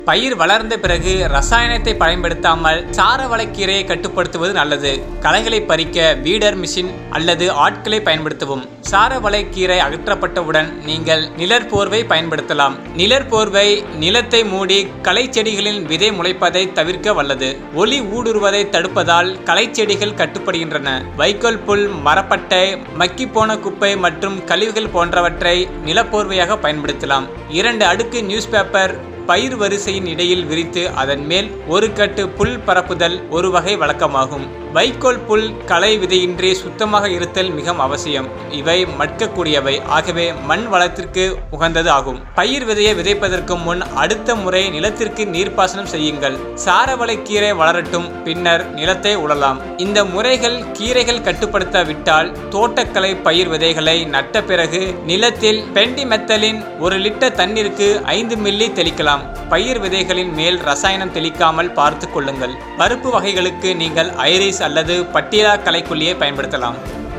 பயிர் வளர்ந்த பிறகு ரசாயனத்தை பயன்படுத்தாமல் சாரவளைக்கீரையை கட்டுப்படுத்துவது நல்லது களைகளை பறிக்க வீடர் மிஷின் அல்லது ஆட்களை பயன்படுத்தவும் சாரவளைக்கீரை அகற்றப்பட்டவுடன் நீங்கள் நிழற்போர்வை பயன்படுத்தலாம் நிழற்போர்வை நிலத்தை மூடி களை செடிகளின் விதை முளைப்பதை தவிர்க்க வல்லது ஒளி ஊடுருவதை தடுப்பதால் களை செடிகள் கட்டுப்படுகின்றன வைக்கோல் புல் மரப்பட்டை மக்கிப்போன குப்பை மற்றும் கழிவுகள் போன்றவற்றை நிலப்போர்வையாக பயன்படுத்தலாம் இரண்டு அடுக்கு நியூஸ் பேப்பர் பயிர் வரிசையின் இடையில் விரித்து அதன் மேல் ஒரு கட்டு புல் பரப்புதல் ஒரு வகை வழக்கமாகும் வைக்கோல் புல் களை விதையின்றி சுத்தமாக இருத்தல் மிக அவசியம் இவை மட்கக்கூடியவை ஆகவே மண் வளத்திற்கு உகந்தது ஆகும் பயிர் விதையை விதைப்பதற்கு முன் அடுத்த முறை நிலத்திற்கு நீர்ப்பாசனம் செய்யுங்கள் சாரவளை கீரை வளரட்டும் பின்னர் நிலத்தை உழலாம் இந்த முறைகள் கீரைகள் கட்டுப்படுத்த விட்டால் தோட்டக்கலை பயிர் விதைகளை நட்ட பிறகு நிலத்தில் பெண்டிமெத்தலின் ஒரு லிட்டர் தண்ணீருக்கு ஐந்து மில்லி தெளிக்கலாம் பயிர் விதைகளின் மேல் ரசாயனம் தெளிக்காமல் பார்த்து கொள்ளுங்கள் பருப்பு வகைகளுக்கு நீங்கள் ஐரிஸ் அல்லது பட்டியலா களைக்கொல்லியை பயன்படுத்தலாம்